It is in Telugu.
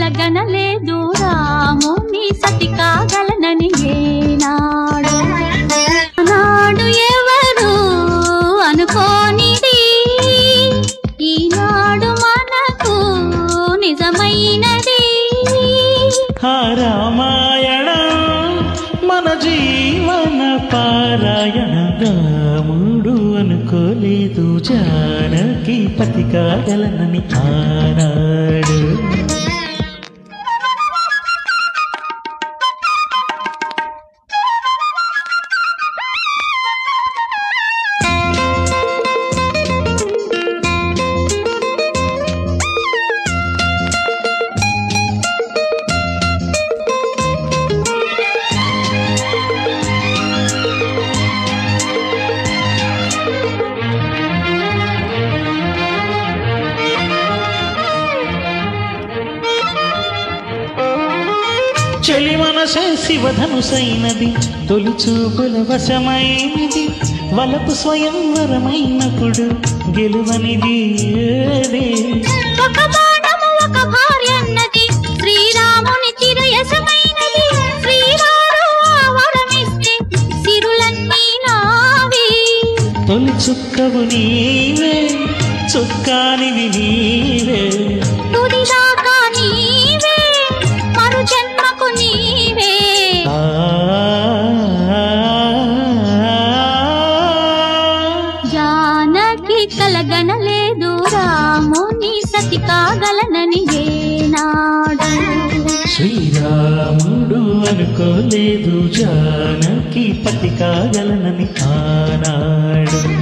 కలగనలేదు రాముని సతి కాగలనని ఏనాడు నాడు ఎవరు అనుకోనిది ఈనాడు మనకు నిజమైనది ఆ రామాయణం మన జీవన పారాయణ రాముడు అనుకోలేదు జానకి పతి కాగలనని ఆనాడు చెలి మనసే శివధనుసైనది తొలి చూపుల వశమైనది వలపు స్వయంవరమైనప్పుడు గెలువనిది ఏది ఒక బాణము ఒక భార్య అన్నది శ్రీరాముని చిరయసమైనది శ్రీవారు ఆ వరమిస్తే సిరులన్నీ నావి తొలి చుక్కవు నీవే చుక్కానివి నీవే తుదిదాకా నీవే మరు జన్మకు నీవే ఆ జానకి కలగనలేదు రాముని సతి కాగలనని ఏనాడు శ్రీరాముడు అనుకోలేదు జానకి పతి కాగలనని ఆనాడు